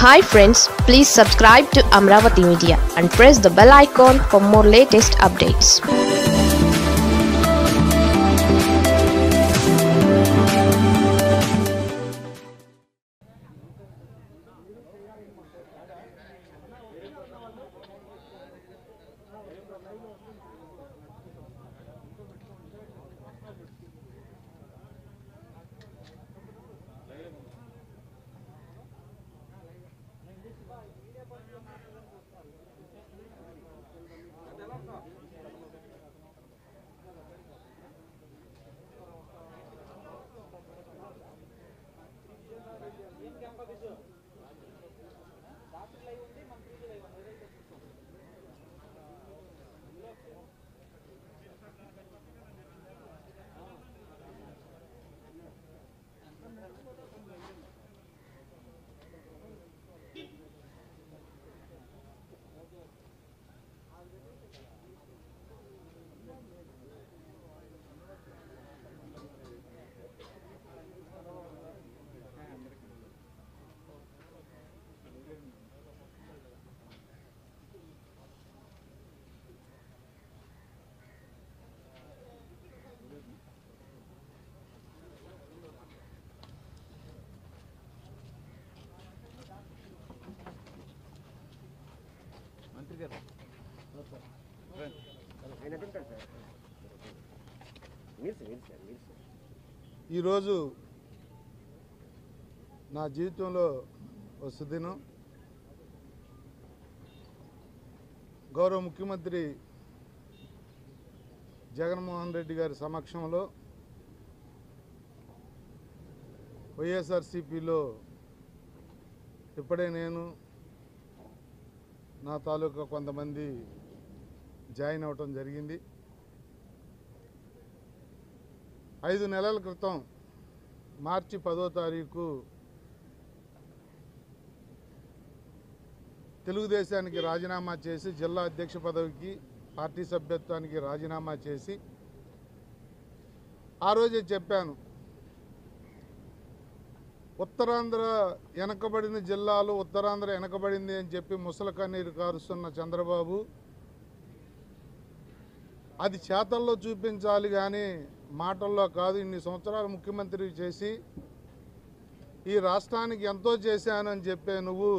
hi friends please subscribe to Amaravati media and press the bell icon for more latest updates మంత్రి గారు ఆయన అటుంటాడు sir మీరు sir మీరు సార్ మీరు సార్ ఈరోజు నా జీవితంలో ఒక సుదినం గౌరవ ముఖ్యమంత్రి జగన్మోహన్ రెడ్డి గారి సమక్షంలో వైఎస్ఆర్సిపిలో ఇప్పుడే నేను నా తాలూకా కొంతమంది జాయిన్ అవ్వటం జరిగింది ఐదు నెలల క్రితం మార్చి పదో తారీఖు తెలుగుదేశానికి రాజీనామా చేసి జిల్లా అధ్యక్ష పదవికి పార్టీ సభ్యత్వానికి రాజీనామా చేసి ఆ రోజే చెప్పాను ఉత్తరాంధ్ర వెనకబడిన జిల్లాలు ఉత్తరాంధ్ర వెనకబడింది అని చెప్పి ముసల కన్నీరు కారుస్తున్న చంద్రబాబు అది చేతల్లో చూపించాలి కానీ మాటల్లో కాదు ఇన్ని సంవత్సరాలు ముఖ్యమంత్రి చేసి ఈ రాష్ట్రానికి ఎంతో చేశానని చెప్పే నువ్వు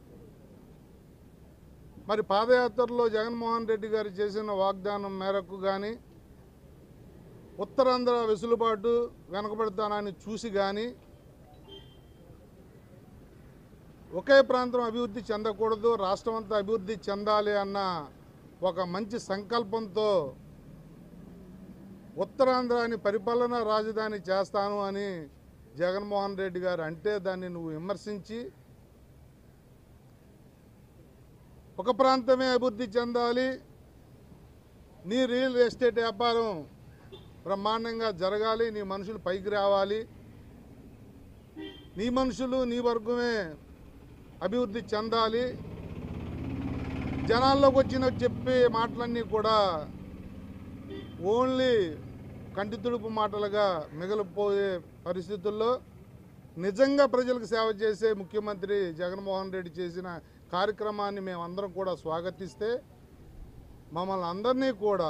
మరి పాదయాత్రలో జగన్మోహన్ రెడ్డి గారు చేసిన వాగ్దానం మేరకు కానీ ఉత్తరాంధ్ర వెసులుబాటు వెనకబడతానని చూసి కానీ ఒకే ప్రాంతం అభివృద్ధి చెందకూడదు రాష్ట్రం అంతా అభివృద్ధి చెందాలి అన్న ఒక మంచి సంకల్పంతో ఉత్తరాంధ్రాని పరిపాలనా రాజధాని చేస్తాను అని జగన్మోహన్ రెడ్డి గారు అంటే దాన్ని నువ్వు విమర్శించి ఒక ప్రాంతమే అభివృద్ధి చెందాలి నీ రియల్ ఎస్టేట్ వ్యాపారం బ్రహ్మాండంగా జరగాలి నీ మనుషులు పైకి రావాలి నీ మనుషులు నీ వర్గమే అభివృద్ధి చెందాలి జనాల్లోకి వచ్చిన చెప్పే మాటలన్నీ కూడా ఓన్లీ కంటి తుడుపు మాటలుగా మిగిలిపోయే పరిస్థితుల్లో నిజంగా ప్రజలకు సేవ చేసే ముఖ్యమంత్రి జగన్మోహన్ రెడ్డి చేసిన కార్యక్రమాన్ని మేమందరం కూడా స్వాగతిస్తే మమ్మల్ని అందరినీ కూడా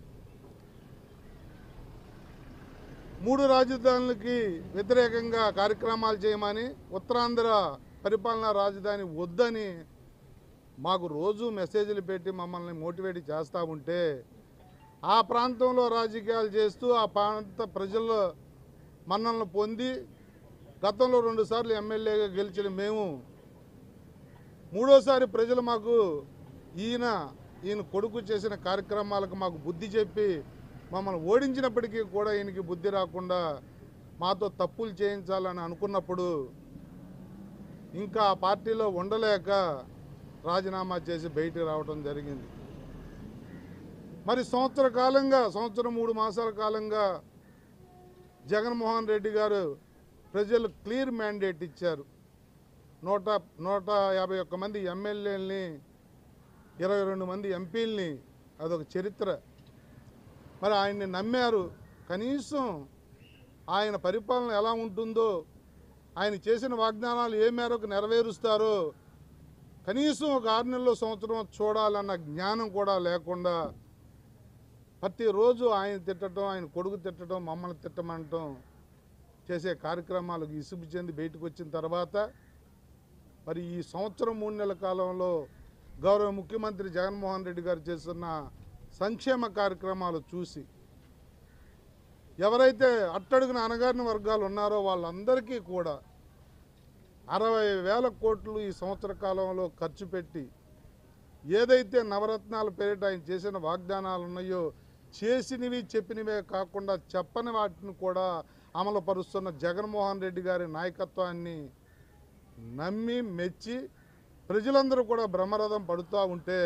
మూడు రాజధానులకి వ్యతిరేకంగా కార్యక్రమాలు చేయమని ఉత్తరాంధ్ర పరిపాలనా రాజధాని వద్దని మాకు రోజు మెసేజ్లు పెట్టి మమ్మల్ని మోటివేట్ చేస్తూ ఉంటే ఆ ప్రాంతంలో రాజకీయాలు చేస్తూ ఆ ప్రాంత ప్రజల మన్నలను పొంది గతంలో రెండుసార్లు ఎమ్మెల్యేగా గెలిచిన మేము మూడోసారి ప్రజలు మాకు ఈయన ఈయన కొడుకు చేసిన కార్యక్రమాలకు మాకు బుద్ధి చెప్పి మమ్మల్ని ఓడించినప్పటికీ కూడా ఈయనకి బుద్ధి రాకుండా మాతో తప్పులు చేయించాలని అనుకున్నప్పుడు ఇంకా ఆ పార్టీలో ఉండలేక రాజీనామా చేసి బయటికి రావడం జరిగింది మరి సంవత్సర కాలంగా సంవత్సరం మూడు మాసాల కాలంగా జగన్మోహన్ రెడ్డి గారు ప్రజలు క్లియర్ మ్యాండేట్ ఇచ్చారు నూట నూట యాభై ఒక్క మంది ఎమ్మెల్యేలని ఇరవై రెండు మంది ఎంపీలని అదొక చరిత్ర మరి ఆయన్ని నమ్మారు కనీసం ఆయన పరిపాలన ఎలా ఉంటుందో ఆయన చేసిన వాగ్దానాలు ఏ మేరకు నెరవేరుస్తారో కనీసం ఒక ఆరు నెలల సంవత్సరం చూడాలన్న జ్ఞానం కూడా లేకుండా ప్రతిరోజు ఆయన తిట్టడం ఆయన కొడుకు తిట్టడం మమ్మల్ని తిట్టమంటం చేసే కార్యక్రమాలకు ఇసుగు చెంది బయటకు వచ్చిన తర్వాత మరి ఈ సంవత్సరం మూడు నెలల కాలంలో గౌరవ ముఖ్యమంత్రి జగన్మోహన్ రెడ్డి గారు చేస్తున్న సంక్షేమ కార్యక్రమాలు చూసి ఎవరైతే అట్టడుగున అనగారిన వర్గాలు ఉన్నారో వాళ్ళందరికీ కూడా అరవై వేల కోట్లు ఈ సంవత్సర కాలంలో ఖర్చు పెట్టి ఏదైతే నవరత్నాల పేరిట ఆయన చేసిన వాగ్దానాలు ఉన్నాయో చేసినవి చెప్పినవే కాకుండా చెప్పని వాటిని కూడా అమలు పరుస్తున్న జగన్మోహన్ రెడ్డి గారి నాయకత్వాన్ని నమ్మి మెచ్చి ప్రజలందరూ కూడా బ్రహ్మరథం పడుతూ ఉంటే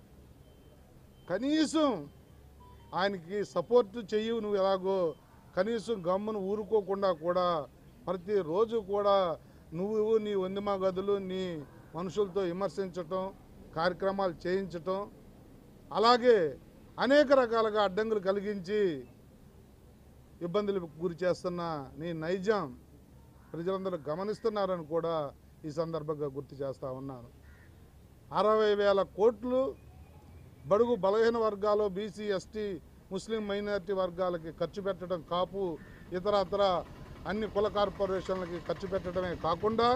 కనీసం ఆయనకి సపోర్ట్ చెయ్యి నువ్వు ఎలాగో కనీసం గమ్మును ఊరుకోకుండా కూడా ప్రతిరోజు కూడా నువ్వు నీ వందిమ గదులు నీ మనుషులతో విమర్శించటం కార్యక్రమాలు చేయించటం అలాగే అనేక రకాలుగా అడ్డంకులు కలిగించి ఇబ్బందులకు గురి చేస్తున్న నీ నైజం ప్రజలందరూ గమనిస్తున్నారని కూడా ఈ సందర్భంగా గుర్తు చేస్తూ ఉన్నాను అరవై వేల కోట్లు బడుగు బలహీన వర్గాలు బీసీ ఎస్టీ ముస్లిం మైనారిటీ వర్గాలకి ఖర్చు పెట్టడం కాపు ఇతరత్ర అన్ని కుల కార్పొరేషన్లకి ఖర్చు పెట్టడమే కాకుండా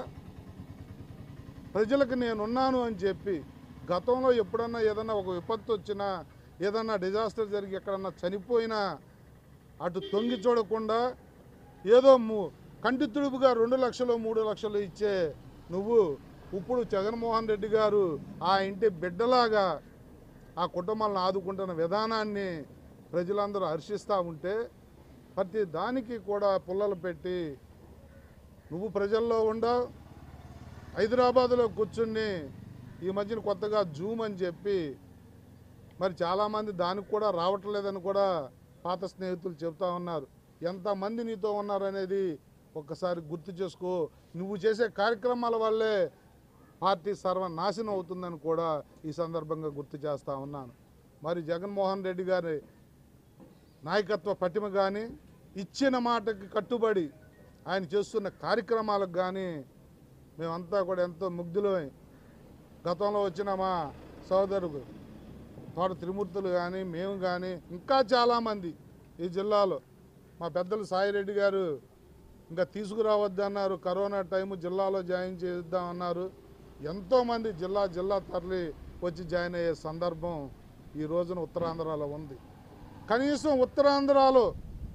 ప్రజలకు నేనున్నాను అని చెప్పి గతంలో ఎప్పుడన్నా ఏదన్నా ఒక విపత్తు వచ్చినా ఏదన్నా డిజాస్టర్ జరిగి ఎక్కడన్నా చనిపోయినా అటు తొంగి చూడకుండా ఏదో ము- కంటి తుడుపుగా రెండు లక్షలు మూడు లక్షలు ఇచ్చే నువ్వు ఇప్పుడు జగన్మోహన్ రెడ్డి గారు ఆ ఇంటి బిడ్డలాగా ఆ కుటుంబాలను ఆదుకుంటున్న విధానాన్ని ప్రజలందరూ హర్షిస్తూ ఉంటే ప్రతి దానికి కూడా పుల్లలు పెట్టి నువ్వు ప్రజల్లో ఉండవు హైదరాబాదులో కూర్చుని ఈ మధ్యన కొత్తగా జూమ్ అని చెప్పి మరి చాలామంది దానికి కూడా రావట్లేదని కూడా పాత స్నేహితులు చెప్తా ఉన్నారు ఎంతమంది నీతో ఉన్నారనేది ఒక్కసారి గుర్తు చేసుకో నువ్వు చేసే కార్యక్రమాల వల్లే పార్టీ సర్వనాశనం అవుతుందని కూడా ఈ సందర్భంగా గుర్తు చేస్తూ ఉన్నాను మరి జగన్మోహన్ రెడ్డి గారి నాయకత్వ పటిమ కానీ ఇచ్చిన మాటకి కట్టుబడి ఆయన చేస్తున్న కార్యక్రమాలకు కానీ మేమంతా కూడా ఎంతో ముగ్ధులమై గతంలో వచ్చిన మా సోదరుడు తోట త్రిమూర్తులు కానీ మేము కానీ ఇంకా చాలామంది ఈ జిల్లాలో మా పెద్దలు సాయిరెడ్డి గారు ఇంకా తీసుకురావద్దన్నారు కరోనా టైము జిల్లాలో జాయిన్ చేద్దామన్నారు ఎంతోమంది జిల్లా జిల్లా తరలి వచ్చి జాయిన్ అయ్యే సందర్భం ఈ రోజున ఉత్తరాంధ్రలో ఉంది కనీసం ఉత్తరాంధ్రలో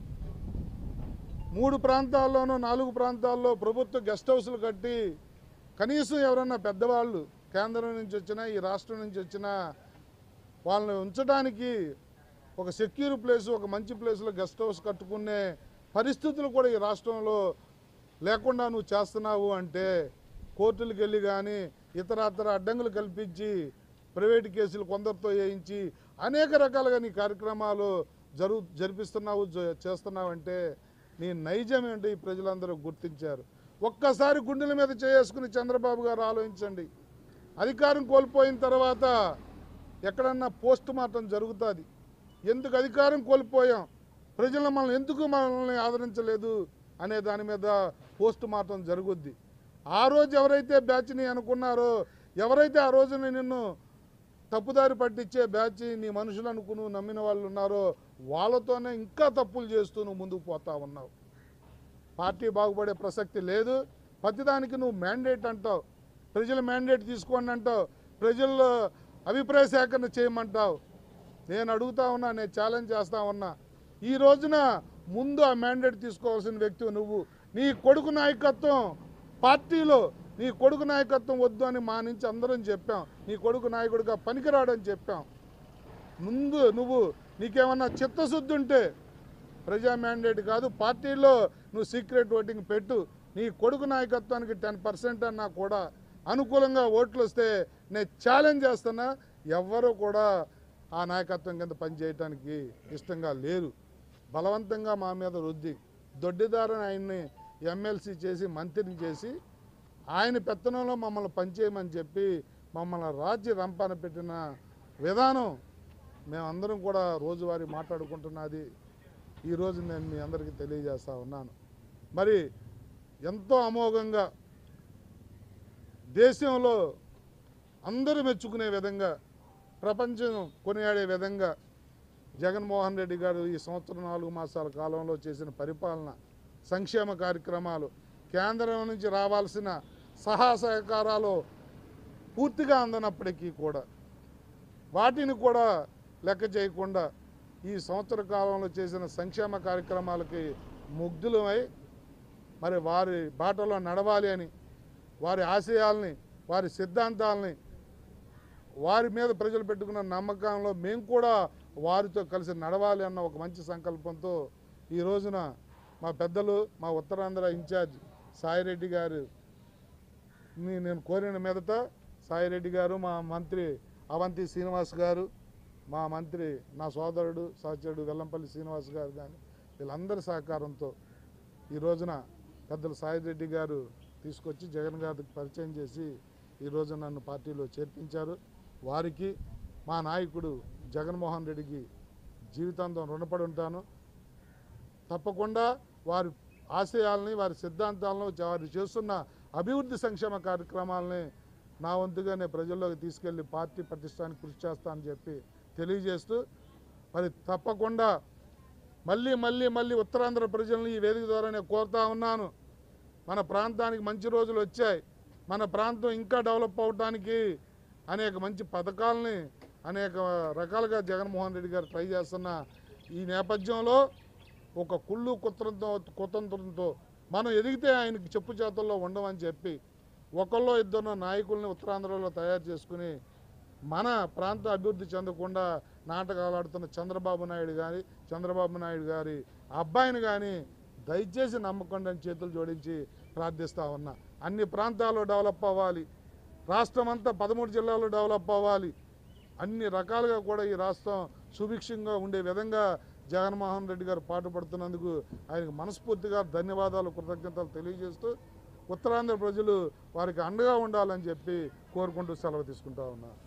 మూడు ప్రాంతాల్లోనూ నాలుగు ప్రాంతాల్లో ప్రభుత్వ గెస్ట్ హౌస్లు కట్టి కనీసం ఎవరన్నా పెద్దవాళ్ళు కేంద్రం నుంచి వచ్చినా ఈ రాష్ట్రం నుంచి వచ్చినా వాళ్ళని ఉంచడానికి ఒక సెక్యూర్ ప్లేస్ ఒక మంచి ప్లేస్లో గెస్ట్ హౌస్ కట్టుకునే పరిస్థితులు కూడా ఈ రాష్ట్రంలో లేకుండా నువ్వు చేస్తున్నావు అంటే కోర్టులకు వెళ్ళి కానీ ఇతరత్ర అడ్డంకులు కల్పించి ప్రైవేట్ కేసులు కొందరితో వేయించి అనేక రకాలుగా నీ కార్యక్రమాలు జరుగు జరిపిస్తున్నావు జ- చేస్తున్నావు అంటే నీ నైజం ఏంటి ఈ ప్రజలందరూ గుర్తించారు ఒక్కసారి గుండెల మీద చేసుకుని చంద్రబాబు గారు ఆలోచించండి అధికారం కోల్పోయిన తర్వాత ఎక్కడన్నా పోస్ట్ మార్టం జరుగుతుంది ఎందుకు అధికారం కోల్పోయాం ప్రజలు మనల్ని ఎందుకు మనల్ని ఆదరించలేదు అనే దాని మీద పోస్ట్ మార్టం జరుగుద్ది ఆ రోజు ఎవరైతే బ్యాచ్ని అనుకున్నారో ఎవరైతే ఆ రోజున నిన్ను తప్పుదారి పట్టించే బ్యాచ్ నీ మనుషులు అనుకుని నమ్మిన వాళ్ళు ఉన్నారో వాళ్ళతోనే ఇంకా తప్పులు చేస్తూ నువ్వు ముందుకు పోతా ఉన్నావు పార్టీ బాగుపడే ప్రసక్తి లేదు ప్రతిదానికి నువ్వు మ్యాండేట్ అంటావు ప్రజల మ్యాండేట్ తీసుకోండి అంటావు ప్రజల్లో అభిప్రాయ సేకరణ చేయమంటావు నేను అడుగుతా ఉన్నా నేను ఛాలెంజ్ చేస్తా ఉన్నా ఈ రోజున ముందు ఆ మ్యాండేట్ తీసుకోవాల్సిన వ్యక్తి నువ్వు నీ కొడుకు నాయకత్వం పార్టీలో నీ కొడుకు నాయకత్వం వద్దు అని మా నుంచి అందరం చెప్పాం నీ కొడుకు నాయకుడిగా పనికిరాడని చెప్పాం ముందు నువ్వు నీకేమన్నా చిత్తశుద్ధి ఉంటే ప్రజా మ్యాండేట్ కాదు పార్టీలో నువ్వు సీక్రెట్ ఓటింగ్ పెట్టు నీ కొడుకు నాయకత్వానికి టెన్ పర్సెంట్ అన్నా కూడా అనుకూలంగా ఓట్లు వస్తే నేను ఛాలెంజ్ చేస్తున్నా ఎవ్వరూ కూడా ఆ నాయకత్వం కింద పనిచేయటానికి ఇష్టంగా లేరు బలవంతంగా మా మీద రుద్ది దొడ్డిదారని ఆయన్ని ఎమ్మెల్సీ చేసి మంత్రిని చేసి ఆయన పెత్తనంలో మమ్మల్ని పనిచేయమని చెప్పి మమ్మల్ని రాజ్య రంపాన పెట్టిన విధానం మేమందరం కూడా రోజువారీ మాట్లాడుకుంటున్నది ఈరోజు నేను మీ అందరికీ తెలియజేస్తా ఉన్నాను మరి ఎంతో అమోఘంగా దేశంలో అందరూ మెచ్చుకునే విధంగా ప్రపంచం కొనియాడే విధంగా జగన్మోహన్ రెడ్డి గారు ఈ సంవత్సరం నాలుగు మాసాల కాలంలో చేసిన పరిపాలన సంక్షేమ కార్యక్రమాలు కేంద్రం నుంచి రావాల్సిన సహా సహకారాలు పూర్తిగా అందనప్పటికీ కూడా వాటిని కూడా లెక్క చేయకుండా ఈ సంవత్సర కాలంలో చేసిన సంక్షేమ కార్యక్రమాలకి ముగ్ధులమై మరి వారి బాటలో నడవాలి అని వారి ఆశయాల్ని వారి సిద్ధాంతాలని వారి మీద ప్రజలు పెట్టుకున్న నమ్మకంలో మేము కూడా వారితో కలిసి నడవాలి అన్న ఒక మంచి సంకల్పంతో ఈ రోజున మా పెద్దలు మా ఉత్తరాంధ్ర ఇన్ఛార్జ్ సాయిరెడ్డి గారు ని- నేను కోరిన మీదట సాయిరెడ్డి గారు మా మంత్రి అవంతి శ్రీనివాస్ గారు మా మంత్రి నా సోదరుడు సహచరుడు వెల్లంపల్లి శ్రీనివాస్ గారు కానీ వీళ్ళందరి సహకారంతో ఈ రోజున పెద్దలు సాయిరెడ్డి గారు తీసుకొచ్చి జగన్ గారికి పరిచయం చేసి ఈ రోజు నన్ను పార్టీలో చేర్పించారు వారికి మా నాయకుడు జగన్మోహన్ రెడ్డికి జీవితాంతం రుణపడి ఉంటాను తప్పకుండా వారి ఆశయాల్ని వారి సిద్ధాంతాలను వారు చేస్తున్న అభివృద్ధి సంక్షేమ కార్యక్రమాలని నా వంతుగా నేను ప్రజల్లోకి తీసుకెళ్లి పార్టీ ప్రతిష్టానికి కృషి చేస్తానని చెప్పి తెలియజేస్తూ మరి తప్పకుండా మళ్ళీ మళ్ళీ మళ్ళీ ఉత్తరాంధ్ర ప్రజల్ని ఈ వేదిక ద్వారా నేను కోరుతా ఉన్నాను మన ప్రాంతానికి మంచి రోజులు వచ్చాయి మన ప్రాంతం ఇంకా డెవలప్ అవడానికి అనేక మంచి పథకాలని అనేక రకాలుగా జగన్మోహన్ రెడ్డి గారు ట్రై చేస్తున్న ఈ నేపథ్యంలో ఒక కుళ్ళు కుత్రంతో కుతంత్రంతో మనం ఎదిగితే ఆయనకి చెప్పు చేతుల్లో ఉండమని చెప్పి ఒకళ్ళో ఇద్దరు నాయకుల్ని ఉత్తరాంధ్రలో తయారు చేసుకుని మన ప్రాంతం అభివృద్ధి చెందకుండా నాటకాలు ఆడుతున్న చంద్రబాబు నాయుడు కానీ చంద్రబాబు నాయుడు గారి అబ్బాయిని కానీ దయచేసి నమ్మకండి అని చేతులు జోడించి ప్రార్థిస్తా ఉన్నా అన్ని ప్రాంతాలు డెవలప్ అవ్వాలి రాష్ట్రం అంతా పదమూడు జిల్లాలు డెవలప్ అవ్వాలి అన్ని రకాలుగా కూడా ఈ రాష్ట్రం సుభిక్షంగా ఉండే విధంగా జగన్మోహన్ రెడ్డి గారు పాటుపడుతున్నందుకు ఆయనకు మనస్ఫూర్తిగా ధన్యవాదాలు కృతజ్ఞతలు తెలియజేస్తూ ఉత్తరాంధ్ర ప్రజలు వారికి అండగా ఉండాలని చెప్పి కోరుకుంటూ సెలవు తీసుకుంటా ఉన్నా